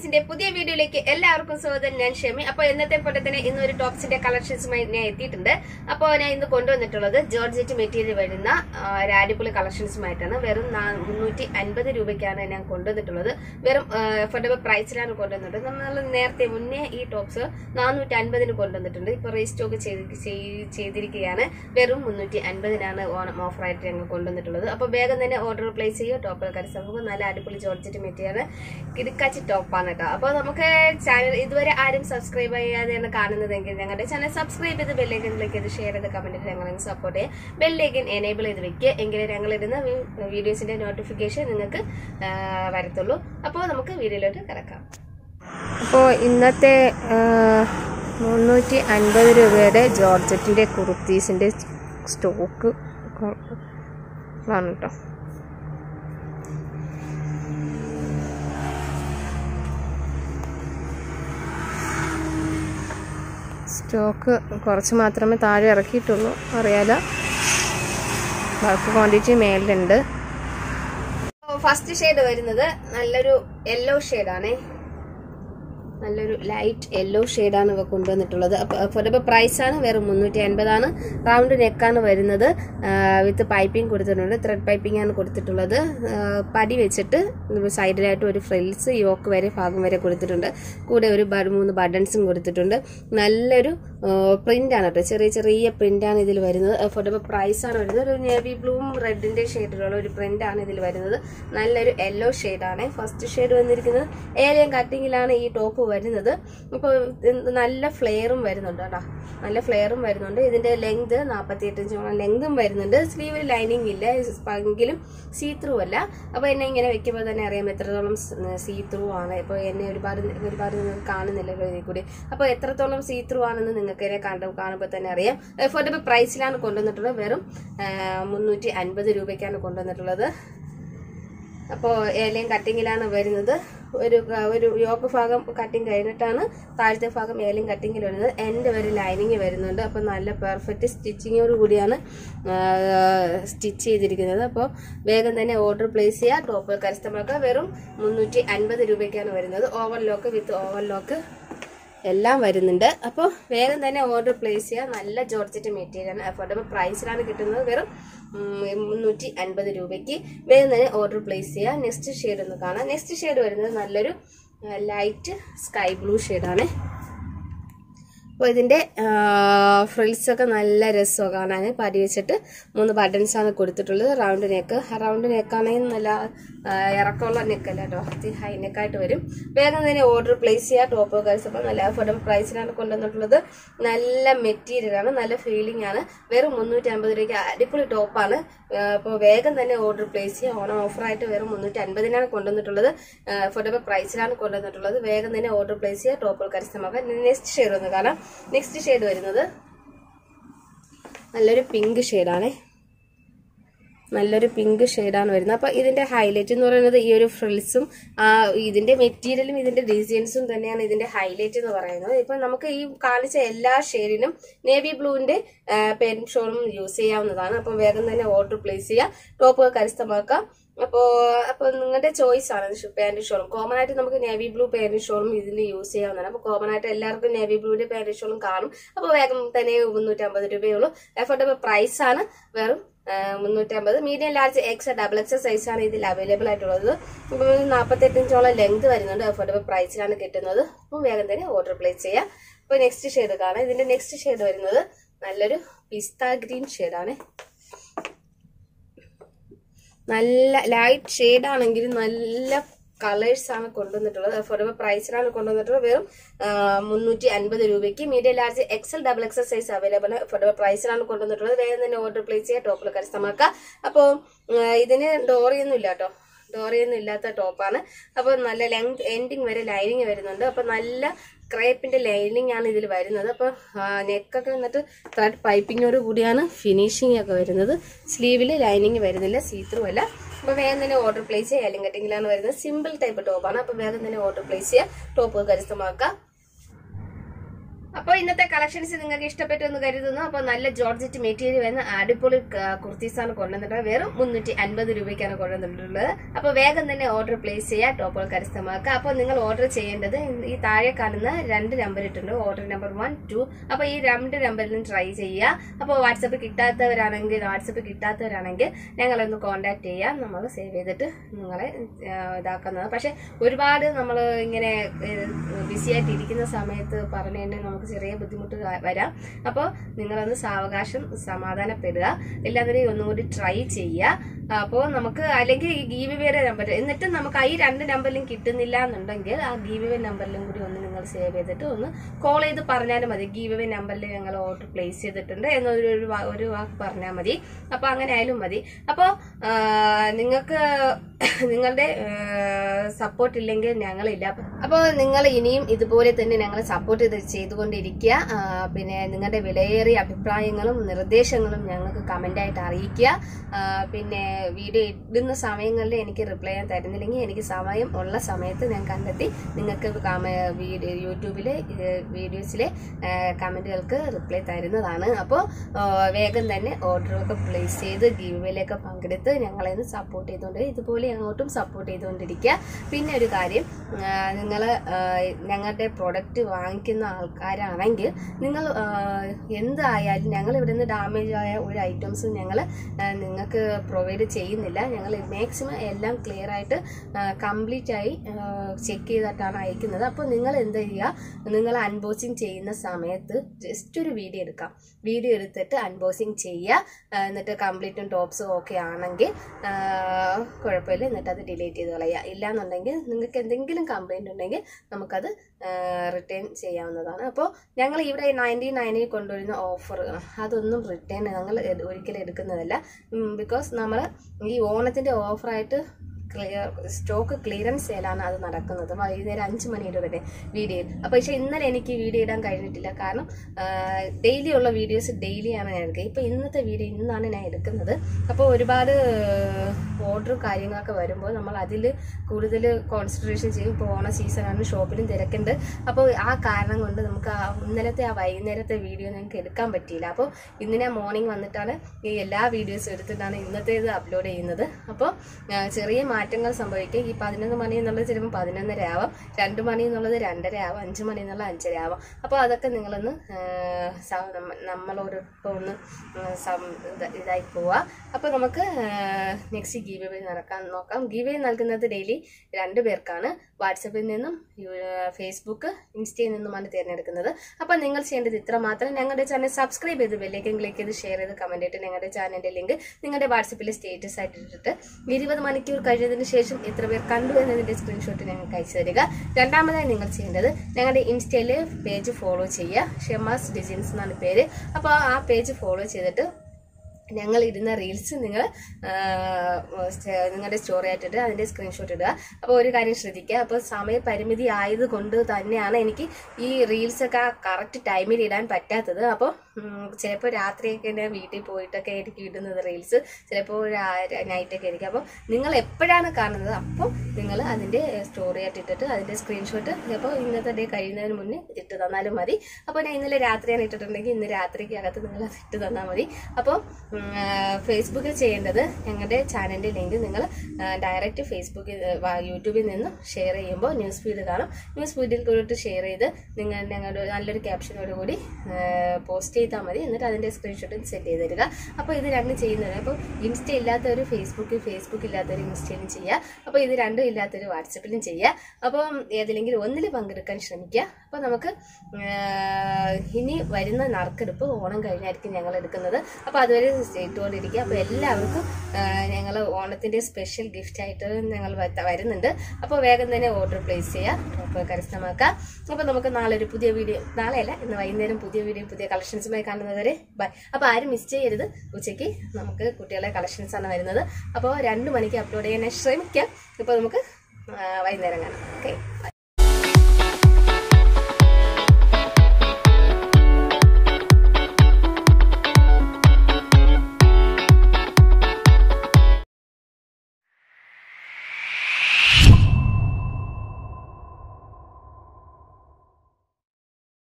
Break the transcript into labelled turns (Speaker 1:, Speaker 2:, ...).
Speaker 1: ടോപ്സിന്റെ പുതിയ വീഡിയോയിലേക്ക് എല്ലാവർക്കും സ്വാഗതം ഞാൻ ഷെമി അപ്പൊ ഇന്നത്തെ പോലെ തന്നെ ഇന്ന് ഒരു ടോപ്സിന്റെ കളക്ഷൻസുമായി ഞാൻ എത്തിയിട്ടുണ്ട് അപ്പോൾ ഞാൻ ഇന്ന് കൊണ്ടുവന്നിട്ടുള്ളത് ജോർജറ്റ് മെറ്റീരിയൽ വരുന്ന ആ, ഒരു അടിപൊളി കളക്ഷൻസുമായിട്ടാണ് വെറും നാ- മുന്നൂറ്റി അൻപത് രൂപയ്ക്കാണ് ഞാൻ കൊണ്ടുവന്നിട്ടുള്ളത് വെറും അഫോർഡബിൾ പ്രൈസിലാണ് കൊണ്ടുവന്നിട്ടുള്ളത് നമ്മൾ നേരത്തെ മുന്നേ ഈ ടോപ്സ് നാനൂറ്റി അൻപതിന് കൊണ്ടുവന്നിട്ടുണ്ട് ഇപ്പൊ റീസ്റ്റോക്ക് ചെയ്ത് ചെയ്- ചെയ്തിരിക്കുകയാണ് വെറും മുന്നൂറ്റി അൻപതിനാണ് ഓണം ഓഫറായിട്ട് ഞങ്ങൾ കൊണ്ടുവന്നിട്ടുള്ളത് അപ്പോൾ വേഗം തന്നെ ഓർഡർ പ്ലേസ് ചെയ്യുക ടോപ്പ് കരസ്ഥമുക്ക് നല്ല അടിപൊളി ജോർജറ്റ് മെറ്റീരിയൽ കിടക്കാച്ചി ടോപ്പാണ് കേട്ടോ അപ്പോൾ നമുക്ക് ചാനൽ ഇതുവരെ ആരും സബ്സ്ക്രൈബ് ചെയ്യാതെയാണ് കാണുന്നതെങ്കിൽ ഞങ്ങളുടെ ചാനൽ സബ്സ്ക്രൈബ് ചെയ്ത് ബെല്ലേക്കൻ ക്ലിക്ക് ചെയ്ത് ഷെയർ ചെയ്ത് കമന്റ് ഞങ്ങളെ സപ്പോർട്ട് ചെയ്യുക ബെല്ലേക്കൻ എനേബിൾ ചെയ്ത് വെക്കുക എങ്കിലേ ഞങ്ങളിടുന്ന വീഡിയോസിന്റെ നോട്ടിഫിക്കേഷൻ നിങ്ങൾക്ക് ആ, വരത്തുള്ളൂ അപ്പോൾ നമുക്ക് വീഡിയോയിലോട്ട് കിടക്കാം
Speaker 2: അപ്പോൾ ഇന്നത്തെ മുന്നൂറ്റി അൻപത് രൂപയുടെ ജോർജറ്റിൻ്റെ കുർത്തീസിൻ്റെ സ്റ്റോക്ക് ആണ് കേട്ടോ സ്റ്റോക്ക് കുറച്ച് മാത്രമേ താഴെ ഇറക്കിയിട്ടുള്ളൂ അറിയാലോ ബാക്കി ക്വാണ്ടിറ്റി മേലിലുണ്ട്
Speaker 1: ഫസ്റ്റ് ഷെയ്ഡ് വരുന്നത് നല്ലൊരു യെല്ലോ ഷെയ്ഡാണേ നല്ലൊരു ലൈറ്റ് യെല്ലോ ഷെയ്ഡാണ് ഇവ കൊണ്ടുവന്നിട്ടുള്ളത് അപ്പോൾ അഫോർഡബിൾ പ്രൈസ് ആണ് വെറും മുന്നൂറ്റി അൻപതാണ് റൗണ്ട് നെക്കാണ് വരുന്നത് വിത്ത് പൈപ്പിംഗ് കൊടുത്തിട്ടുണ്ട് ത്രെഡ് പൈപ്പിംഗ് ആണ് കൊടുത്തിട്ടുള്ളത് ആ, പടി വെച്ചിട്ട് സൈഡിലായിട്ട് ഒരു ഫ്രിൽസ് യോക്ക് വരെ ഭാഗം വരെ കൊടുത്തിട്ടുണ്ട് കൂടെ ഒരു ബ- മൂന്ന് ബട്ടൺസും കൊടുത്തിട്ടുണ്ട് നല്ലൊരു പ്രിന്റ് ആണ് കേട്ടോ ചെറിയ ചെറിയ പ്രിന്റ് ആണ് ഇതിൽ വരുന്നത് അഫോർഡബിൾ പ്രൈസ് ആണ് വരുന്നത് ഒരു നേവി ബ്ലൂവും റെഡിന്റെ ഷെയ്ഡിലുള്ള ഒരു പ്രിന്റ് ആണ് ഇതിൽ വരുന്നത് നല്ലൊരു യെല്ലോ ആണ് ഫസ്റ്റ് ഷെയ്ഡ് വന്നിരിക്കുന്നത് ഏലിയൻ കട്ടിങ്ങിലാണ് ഈ ടോപ്പ് വരുന്നത് അപ്പോൾ നല്ല ഫ്ലെയറും വരുന്നുണ്ട് കേട്ടോ നല്ല ഫ്ലെയറും വരുന്നുണ്ട് ഇതിന്റെ ലെങ്ത് നാൽപ്പത്തി എട്ട് ഇഞ്ചോളം ലെങ്തും വരുന്നുണ്ട് സ്ലീവ് ലൈനിങ് ഇല്ല എങ്കിലും സീ ത്രൂ അല്ല അപ്പോൾ എന്നെ ഇങ്ങനെ വെക്കുമ്പോൾ തന്നെ അറിയാം എത്രത്തോളം സീ ത്രൂ ആണ് ഇപ്പോൾ എന്നെ ഒരുപാട് ഒരുപാട് നിങ്ങൾക്ക് കാണുന്നില്ലല്ലോ ഇതിൽ കൂടി അപ്പോൾ എത്രത്തോളം സീ ത്രൂ ആണെന്ന് നിങ്ങൾക്ക് എന്നെ കണ്ടു കാണുമ്പോൾ തന്നെ അറിയാം അഫോർഡബിൾ പ്രൈസിലാണ് കൊണ്ടുവന്നിട്ടുള്ളത് വെറും മുന്നൂറ്റി അൻപത് രൂപയ്ക്കാണ് കൊണ്ടുവന്നിട്ടുള്ളത് അപ്പോൾ ഏലയും കട്ടിങ്ങിലാണ് വരുന്നത് ഒരു ഒരു യോക്ക് ഭാഗം കട്ടിങ് കഴിഞ്ഞിട്ടാണ് താഴത്തെ ഭാഗം ഏലയും കട്ടിങ്ങിൽ വരുന്നത് എൻ്റെ ഒരു ലൈനിങ് വരുന്നുണ്ട് അപ്പോൾ നല്ല പെർഫെക്റ്റ് സ്റ്റിച്ചിങ്ങോട് കൂടിയാണ് സ്റ്റിച്ച് ചെയ്തിരിക്കുന്നത് അപ്പോൾ വേഗം തന്നെ ഓർഡർ പ്ലേസ് ചെയ്യുക ടോപ്പ് കരസ്ഥമാക്കുക വെറും മുന്നൂറ്റി അൻപത് രൂപയ്ക്കാണ് വരുന്നത് overlock with overlock എല്ലാം വരുന്നുണ്ട് അപ്പോൾ വേഗം തന്നെ ഓർഡർ പ്ലേസ് ചെയ്യുക നല്ല ജോർജറ്റ് മെറ്റീരിയലാണ് അഫോർഡബിൾ പ്രൈസിലാണ് കിട്ടുന്നത് വെറും ഉം, മുന്നൂറ്റി അൻപത് രൂപയ്ക്ക് വേഗം തന്നെ ഓർഡർ പ്ലേസ് ചെയ്യുക നെക്സ്റ്റ് ഷെയ്ഡ് ഒന്ന് കാണാം നെക്സ്റ്റ് ഷെയ്ഡ് വരുന്നത് നല്ലൊരു ലൈറ്റ് സ്കൈ ബ്ലൂ ഷെയ്ഡാണ് അപ്പോൾ ഇതിൻ്റെ ഫ്രിൽസ് ഒക്കെ നല്ല രസമാണ് കാണാൻ പടി വെച്ചിട്ട് മൂന്ന് ബട്ടൺസ് ആണ് കൊടുത്തിട്ടുള്ളത് റൗണ്ട് നെക്ക് റൗണ്ട് നെക്കാണെങ്കിൽ നല്ല ആ, ഇറക്കമുള്ള നെക്കല്ല കേട്ടോ ഇത് ഹൈ നെക്കായിട്ട് വരും വേഗം തന്നെ ഓർഡർ പ്ലേസ് ചെയ്യുക ടോപ്പ് കൈസ് അപ്പോൾ നല്ല അഫോർഡബിൾ പ്രൈസിലാണ് കൊണ്ടുവന്നിട്ടുള്ളത് നല്ല മെറ്റീരിയലാണ് നല്ല ഫീലിംഗ് ആണ് വെറും മുന്നൂറ്റി അമ്പത് രൂപയ്ക്ക് അടിപൊളി ടോപ്പാണ് അപ്പോൾ വേഗം തന്നെ ഓർഡർ പ്ലേസ് ചെയ്യുക ഓണം ഓഫറായിട്ട് വെറും മുന്നൂറ്റി അൻപതിനാണ് കൊണ്ടുവന്നിട്ടുള്ളത് അഫോർഡബിൾ പ്രൈസിലാണ് കൊണ്ടുവന്നിട്ടുള്ളത് വേഗം തന്നെ ഓർഡർ പ്ലേസ് ചെയ്യുക ടോപ്പുകൾ കരസ്ഥമാക്കുക നെക്സ്റ്റ് ഷെയ്ഡ് ഒന്ന് കാണാം നെക്സ്റ്റ് ഷെയ്ഡ് വരുന്നത് നല്ലൊരു പിങ്ക് ഷെയ്ഡാണേ നല്ലൊരു പിങ്ക് ഷെയ്ഡാണ് വരുന്നത് അപ്പോൾ ഇതിന്റെ ഹൈലൈറ്റ് എന്ന് പറയുന്നത് ഈ ഒരു ഫ്രിൽസും ഇതിന്റെ മെറ്റീരിയലും ഇതിന്റെ ഡിസൈൻസും തന്നെയാണ് ഇതിന്റെ ഹൈലൈറ്റ് എന്ന് പറയുന്നത് ഇപ്പൊ നമുക്ക് ഈ കാണിച്ച എല്ലാ ഷെയ്ഡിനും നേവി ബ്ലൂവിന്റെ പെൻ ഷോളും യൂസ് ചെയ്യാവുന്നതാണ് അപ്പോൾ വേഗം തന്നെ ഓർഡർ പ്ലേസ് ചെയ്യുക ടോപ്പ് കരസ്ഥമാക്കാം അപ്പോൾ അപ്പോൾ നിങ്ങളുടെ ചോയ്സ് ആണ് പാന്റ് ഷോളും കോമൺ ആയിട്ട് നമുക്ക് നേവി ബ്ലൂ പാന്റ് ഷോളും ഇതിൽ യൂസ് ചെയ്യാവുന്നതാണ് അപ്പോൾ കോമൺ ആയിട്ട് എല്ലാവർക്കും നേവി ബ്ലൂവിന്റെ പാന്റ് ഷോളും കാണും അപ്പോൾ വേഗം തന്നെ മുന്നൂറ്റമ്പത് രൂപയുള്ളൂ അഫോർഡബിൾ പ്രൈസ് ആണ് വെറും മുന്നൂറ്റമ്പത് medium large X double X size ആണ് ഇതിൽ അവൈലബിൾ ആയിട്ടുള്ളത് ഇപ്പോൾ നാൽപ്പത്തെട്ട് ഇഞ്ചോളം ലെങ്ത് വരുന്നുണ്ട് അഫോർഡബിൾ പ്രൈസിലാണ് കിട്ടുന്നത് അപ്പോൾ വേഗം തന്നെ ഓർഡർ പ്ലേസ് ചെയ്യാം അപ്പോൾ നെക്സ്റ്റ് ഷെയ്ഡ് കാണാം ഇതിന്റെ നെക്സ്റ്റ് ഷെയ്ഡ് വരുന്നത് നല്ലൊരു പിസ്ത ഗ്രീൻ ഷെയ്ഡാണ് നല്ല ലൈറ്റ് ഷെയ്ഡ് ആണെങ്കിലും നല്ല കളേഴ്സ് ആണ് കൊണ്ടുവന്നിട്ടുള്ളത് അഫോർഡബിൾ പ്രൈസിലാണ് കൊണ്ടുവന്നിട്ടുള്ളത് വെറും മുന്നൂറ്റി അൻപത് രൂപയ്ക്ക് medium large XL double XL size available affordable പ്രൈസിലാണ് കൊണ്ടുവന്നിട്ടുള്ളത് വേഗം തന്നെ ഓർഡർ പ്ലേസ് ചെയ്യുക ടോപ്പിൽ കരസ്ഥമാക്കുക അപ്പോൾ ഇതിന് ഡോറിയൊന്നും ഇല്ല കേട്ടോ ഡോറിയൊന്നും ഇല്ലാത്ത ടോപ്പാണ് അപ്പോൾ നല്ല ലെങ്ത് എൻഡിങ് വരെ ലൈനിങ് വരുന്നുണ്ട് അപ്പോൾ നല്ല ക്രേപ്പിന്റെ ലൈനിങ് ആണ് ഇതിൽ വരുന്നത് അപ്പോൾ നെക്കൊക്കെ എന്നിട്ട് ത്രെഡ് പൈപ്പിങ്ങോട് കൂടിയാണ് ഫിനിഷിംഗ് ഒക്കെ വരുന്നത് സ്ലീവിൽ ലൈനിങ് വരുന്നില്ല സീത്രു അല്ല അപ്പോൾ വേഗം തന്നെ ഓർഡർ പ്ലേസ് ചെയ്യുക എല്ലാം കട്ടിങ്ങിലാണ് വരുന്നത് സിമ്പിൾ ടൈപ്പ് ടോപ്പാണ് അപ്പോൾ വേഗം തന്നെ ഓർഡർ പ്ലേസ് ചെയ്യുക ടോപ്പ് കരസ്ഥമാക്കുക അപ്പോൾ ഇന്നത്തെ കളക്ഷൻസ് നിങ്ങൾക്ക് ഇഷ്ടപ്പെട്ടു എന്ന് കരുതുന്നു അപ്പോൾ നല്ല ജോർജറ്റ് മെറ്റീരിയൽ വരുന്ന അടിപൊളി കുർത്തീസാണ് കൊണ്ടുവന്നിട്ടുള്ളത് വെറും മുന്നൂറ്റി അൻപത് രൂപയ്ക്കാണ് കൊണ്ടുവന്നിട്ടുള്ളത് അപ്പോൾ വേഗം തന്നെ ഓർഡർ പ്ലേസ് ചെയ്യുക ടോപ്പുകൾ കരസ്ഥമാക്കുക അപ്പോൾ നിങ്ങൾ ഓർഡർ ചെയ്യേണ്ടത് ഈ താഴെ കാണുന്ന രണ്ട് നമ്പർ ഇട്ടുണ്ട് ഓർഡർ നമ്പർ വൺ ടു അപ്പോൾ ഈ രണ്ട് നമ്പറിലും ട്രൈ ചെയ്യുക അപ്പോൾ വാട്സപ്പ് കിട്ടാത്തവരാണെങ്കിൽ വാട്സപ്പ് കിട്ടാത്തവരാണെങ്കിൽ ഞങ്ങളൊന്ന് കോൺടാക്ട് ചെയ്യാം നമ്മൾ സേവ് ചെയ്തിട്ട് നിങ്ങളെ ആ, ഇതാക്കുന്നത് പക്ഷെ ഒരുപാട് നമ്മൾ ഇങ്ങനെ ബിസി ആയിട്ട് ഇരിക്കുന്ന സമയത്ത് പറഞ്ഞു കഴിഞ്ഞാൽ നമുക്ക് ചെറിയ ബുദ്ധിമുട്ട് വ- വരാം അപ്പോൾ നിങ്ങളൊന്ന് സാവകാശം സമാധാനപ്പെടുക എല്ലാവരെയും ഒന്നും കൂടി ട്രൈ ചെയ്യുക അപ്പോൾ നമുക്ക് അല്ലെങ്കിൽ ഈ ഗീവിവേയുടെ നമ്പർ എന്നിട്ട് നമുക്ക് ഈ രണ്ട് നമ്പറിലും കിട്ടുന്നില്ല എന്നുണ്ടെങ്കിൽ ആ ഗീവിവേ നമ്പറിലും കൂടി ഒന്ന് നിങ്ങൾ സേവ് ചെയ്തിട്ട് ഒന്ന് കോൾ ചെയ്ത് പറഞ്ഞാലും മതി ഗീവിവേ നമ്പറിൽ ഞങ്ങൾ ഓർഡർ പ്ലേസ് ചെയ്തിട്ടുണ്ട് എന്നൊരു ഒരു വാ- ഒരു വാക്ക് പറഞ്ഞാൽ മതി അപ്പോൾ അങ്ങനെ ആയാലും മതി അപ്പോൾ നിങ്ങൾക്ക് നിങ്ങളുടെ സപ്പോർട്ട് ഇല്ലെങ്കിൽ ഞങ്ങളില്ല അപ്പോൾ നിങ്ങൾ ഇനിയും ഇതുപോലെ തന്നെ ഞങ്ങളെ സപ്പോർട്ട് ചെയ്ത് ചെയ്തുകൊണ്ടിരിക്കുക ആ, പിന്നെ നിങ്ങളുടെ വിലയേറിയ അഭിപ്രായങ്ങളും നിർദ്ദേശങ്ങളും ഞങ്ങൾക്ക് കമൻ്റായിട്ട് അറിയിക്കുക ആ, പിന്നെ വീഡിയോ ഇടുന്ന സമയങ്ങളിൽ എനിക്ക് റിപ്ലൈ ചെയ്യാൻ തരുന്നില്ലെങ്കിൽ എനിക്ക് സമയം ഉള്ള സമയത്ത് ഞാൻ കണ്ടെത്തി നിങ്ങൾക്ക് കമ- വീഡിയോ യൂട്യൂബിലെ ഏഹ്, വീഡിയോസിലെ ഏഹ്, കമൻറ്റുകൾക്ക് റിപ്ലൈ തരുന്നതാണ് അപ്പോൾ വേഗം തന്നെ ഓർഡറൊക്കെ പ്ലേസ് ചെയ്ത് ഗീവിലേക്ക് പങ്കെടുത്ത് ഞങ്ങളെ ഒന്ന് സപ്പോർട്ട് ചെയ്തുകൊണ്ട് ഇതുപോലെ അങ്ങോട്ടും സപ്പോർട്ട് ചെയ്തുകൊണ്ടിരിക്കുക പിന്നെ ഒരു കാര്യം നിങ്ങൾ ഞങ്ങളുടെ പ്രൊഡക്റ്റ് വാങ്ങിക്കുന്ന ആൾക്കാരാണെങ്കിൽ നിങ്ങൾ ആ, എന്തായാലും ഞങ്ങൾ ഇവിടെ നിന്ന് ഡാമേജ് ആയ ഒരു ഐറ്റംസും ഞങ്ങൾ നിങ്ങൾക്ക് പ്രൊവൈഡ് ചെയ്യുന്നില്ല ഞങ്ങൾ മാക്സിമം എല്ലാം ക്ലിയർ ആയിട്ട് കംപ്ലീറ്റ് ആയി ചെക്ക് ചെയ്തിട്ടാണ് അയക്കുന്നത് അപ്പോൾ നിങ്ങൾ എന്ത് ചെയ്യുക നിങ്ങൾ അൺബോക്സിങ് ചെയ്യുന്ന സമയത്ത് ജസ്റ്റ് ഒരു വീഡിയോ എടുക്കാം വീഡിയോ എടുത്തിട്ട് അൺബോക്സിങ് ചെയ്യുക ആ, എന്നിട്ട് കംപ്ലീറ്റും ടോപ്സും ഓക്കെ ആണെങ്കിൽ ആ, കുഴപ്പമില്ല എന്നിട്ട് അത് ഡിലീറ്റ് ചെയ്ത് കളയുക ഇല്ലാന്നുണ്ടെങ്കിൽ നിങ്ങൾക്ക് എന്തെങ്കിലും കംപ്ലൈൻറ്റ് ഉണ്ടെങ്കിൽ നമുക്കത് റിട്ടേൺ ചെയ്യാവുന്നതാണ് അപ്പോൾ ഞങ്ങൾ ഇവിടെ നയൻറ്റി നയനിൽ കൊണ്ടുവരുന്ന ഓഫർ അതൊന്നും റിട്ടേൺ ഞങ്ങൾ എട്- ഒരിക്കലും എടുക്കുന്നതല്ല ബിക്കോസ് നമ്മൾ ഈ ഓണത്തിൻ്റെ ഓഫറായിട്ട് ക്ലിയർ സ്റ്റോക്ക് ക്ലിയറൻസ് സെയിലാണ് അത് നടക്കുന്നത് വൈകുന്നേരം അഞ്ച് മണിയുടെ വരെ വീഡിയോയിൽ അപ്പോൾ പക്ഷേ ഇന്നലെ എനിക്ക് വീഡിയോ ഇടാൻ കഴിഞ്ഞിട്ടില്ല കാരണം ഡെയിലി ഉള്ള വീഡിയോസ് ഡെയിലിയാണ് ഞാൻ എടുക്കുക ഇപ്പോൾ ഇന്നത്തെ വീഡിയോ ഇന്നാണ് ഞാൻ എടുക്കുന്നത് അപ്പോൾ ഒരുപാട് ഓർഡർ കാര്യങ്ങളൊക്കെ വരുമ്പോൾ നമ്മൾ അതിൽ കൂടുതൽ കോൺസെൻട്രേഷൻ ചെയ്യും ഇപ്പോൾ ഓണ സീസണാണ് ഷോപ്പിലും തിരക്കുണ്ട് അപ്പോൾ ആ കാരണം കൊണ്ട് നമുക്ക് ആ ഇന്നലത്തെ ആ വൈകുന്നേരത്തെ വീഡിയോ ഞങ്ങൾക്ക് എടുക്കാൻ പറ്റിയില്ല അപ്പോൾ ഇന്ന് ഞാൻ മോർണിംഗ് വന്നിട്ടാണ് ഈ എല്ലാ വീഡിയോസും എടുത്തിട്ടാണ് ഇന്നത്തേത് അപ്ലോഡ് ചെയ്യുന്നത് അപ്പോൾ ആ, ചെറിയ മാറ്റങ്ങൾ സംഭവിക്കും ഈ പതിനൊന്ന് മണി എന്നുള്ളത് ചിലപ്പോൾ പതിനൊന്നര ആവാം രണ്ട് മണി എന്നുള്ളത് രണ്ടര ആവാം അഞ്ച് മണി എന്നുള്ളത് അഞ്ചര ആവാം അപ്പോൾ അതൊക്കെ നിങ്ങളൊന്ന് ആ, സ- നമ്മ- നമ്മളോടൊപ്പം ഒന്ന് ആ, സം- ഇത് ഇതായി പോവുക അപ്പോൾ നമുക്ക് നെക്സ്റ്റ് ഗീവ് വേ നടക്കാൻ നോക്കാം ഗീവ് വേ നൽകുന്നത് ഡെയിലി രണ്ട് പേർക്കാണ് വാട്സപ്പിൽ നിന്നും യു- ഫേസ്ബുക്ക് ഇൻസ്റ്റയിൽ നിന്നുമാണ് തിരഞ്ഞെടുക്കുന്നത് അപ്പോൾ നിങ്ങൾ ചെയ്യേണ്ടത് ഇത്ര മാത്രം ഞങ്ങളുടെ ചാനൽ സബ്സ്ക്രൈബ് ചെയ്ത് ബെല്ലേക്കും ക്ലിക്ക് ചെയ്ത് ഷെയർ ചെയ്ത് കമൻറ്റ് ചെയ്തിട്ട് ഞങ്ങളുടെ ചാനലിൻ്റെ ലിങ്ക് നിങ്ങളുടെ വാട്സപ്പിലെ സ്റ്റേറ്റസ് ആയിട്ട് ഇട്ടിട്ട് ഇരുപത് മണിക്കൂർ കഴിഞ്ഞതിന് ശേഷം എത്ര പേർ കണ്ടു എന്നതിൻ്റെ സ്ക്രീൻഷോട്ട് ഞങ്ങൾക്ക് അയച്ചു തരിക രണ്ടാമതായി നിങ്ങൾ ചെയ്യേണ്ടത് ഞങ്ങളുടെ ഇൻസ്റ്റയിൽ പേജ് ഫോളോ ചെയ്യുക ഷെമാസ് ഡിസൈൻസ് എന്നാണ് പേര് അപ്പോൾ ആ പേജ് ഫോളോ ചെയ്തിട്ട് ഞങ്ങൾ ഇടുന്ന റീൽസ് നിങ്ങൾ നിങ്ങളുടെ സ്റ്റോറി ആയിട്ടിട്ട് അതിൻ്റെ സ്ക്രീൻഷോട്ട് ഇടുക അപ്പോൾ ഒരു കാര്യം ശ്രദ്ധിക്കുക അപ്പോൾ സമയപരിമിതി ആയതുകൊണ്ട് തന്നെയാണ് എനിക്ക് ഈ റീൽസൊക്കെ കറക്റ്റ് ടൈമിൽ ഇടാൻ പറ്റാത്തത് അപ്പോൾ ചിലപ്പോൾ രാത്രിയൊക്കെ ഞാൻ വീട്ടിൽ പോയിട്ടൊക്കെ ആയിരിക്കും ഇടുന്നത് റീൽസ് ചിലപ്പോൾ നൈറ്റൊക്കെ ആയിരിക്കും അപ്പോൾ നിങ്ങൾ എപ്പോഴാണ് കാണുന്നത് അപ്പോൾ നിങ്ങൾ അതിൻ്റെ സ്റ്റോറി ആയിട്ട് ഇട്ടിട്ട് അതിൻ്റെ സ്ക്രീൻഷോട്ട് ചിലപ്പോൾ ഇന്നത്തെ ഡേ കഴിയുന്നതിന് മുന്നേ ഇട്ട് തന്നാലും മതി അപ്പോൾ ഞാൻ ഇന്നലെ രാത്രിയാണ് ഇട്ടിട്ടുണ്ടെങ്കിൽ ഇന്ന് രാത്രിക്കകത്ത് നിങ്ങൾ അത് ഇട്ട് തന്നാൽ മതി അപ്പോൾ ഫേസ്ബുക്കിൽ ചെയ്യേണ്ടത് ഞങ്ങളുടെ ചാനലിൻ്റെ ലിങ്ക് നിങ്ങൾ ഡയറക്റ്റ് ഫേസ്ബുക്കിൽ ആ, യൂട്യൂബിൽ നിന്നും ഷെയർ ചെയ്യുമ്പോൾ ന്യൂസ് ഫീഡ് കാണും ന്യൂസ് ഫീഡിൽ കൂടിയിട്ട് ഷെയർ ചെയ്ത് നിങ്ങൾ ഞങ്ങളുടെ നല്ലൊരു ക്യാപ്ഷനോട് കൂടി പോസ്റ്റ് ചെയ്താൽ മതി എന്നിട്ട് അതിൻ്റെ സ്ക്രീൻഷോട്ട് സെൻഡ് ചെയ്ത് തരിക അപ്പോൾ ഇത് രണ്ടും ചെയ്യുന്നത് അപ്പോൾ ഇൻസ്റ്റ ഇല്ലാത്തവർ ഫേസ്ബുക്കിൽ ഫേസ്ബുക്ക് ഇല്ലാത്തവർ ഇൻസ്റ്റയിലും ചെയ്യുക അപ്പോൾ ഇത് രണ്ടും ഇല്ലാത്തവർ വാട്സപ്പിലും ചെയ്യുക അപ്പം ഏതിലെങ്കിലും ഒന്നിൽ പങ്കെടുക്കാൻ ശ്രമിക്കുക അപ്പോൾ നമുക്ക് ആ, ഇനി വരുന്ന നറുക്കെടുപ്പ് ഓണം കഴിഞ്ഞായിരിക്കും ഞങ്ങൾ എടുക്കുന്നത് അപ്പോൾ അതുവരെ ഇട്ടുകൊണ്ടിരിക്കുക അപ്പോൾ എല്ലാവർക്കും ഞങ്ങൾ ഓണത്തിൻ്റെ സ്പെഷ്യൽ ഗിഫ്റ്റ് ആയിട്ട് ഞങ്ങൾ വത്ത- വരുന്നുണ്ട് അപ്പോൾ വേഗം തന്നെ ഓർഡർ പ്ലേസ് ചെയ്യുക ടോപ്പ് കരസ്ഥമാക്കുക അപ്പോൾ നമുക്ക് നാളെ ഒരു പുതിയ വീഡിയോ നാളെയല്ല ഇന്ന് വൈകുന്നേരം പുതിയ വീഡിയോ പുതിയ കളക്ഷൻസുമായി കാണുന്നവരെ ബൈ അപ്പോൾ ആരും മിസ് ചെയ്യരുത് ഉച്ചയ്ക്ക് നമുക്ക് കുട്ടികളെ കളക്ഷൻസ് ആണ് വരുന്നത് അപ്പോൾ രണ്ട് മണിക്ക് അപ്ലോഡ് ചെയ്യാൻ ശ്രമിക്കാം ഇപ്പോൾ നമുക്ക് ആ, വൈകുന്നേരം കാണാം ഓക്കെ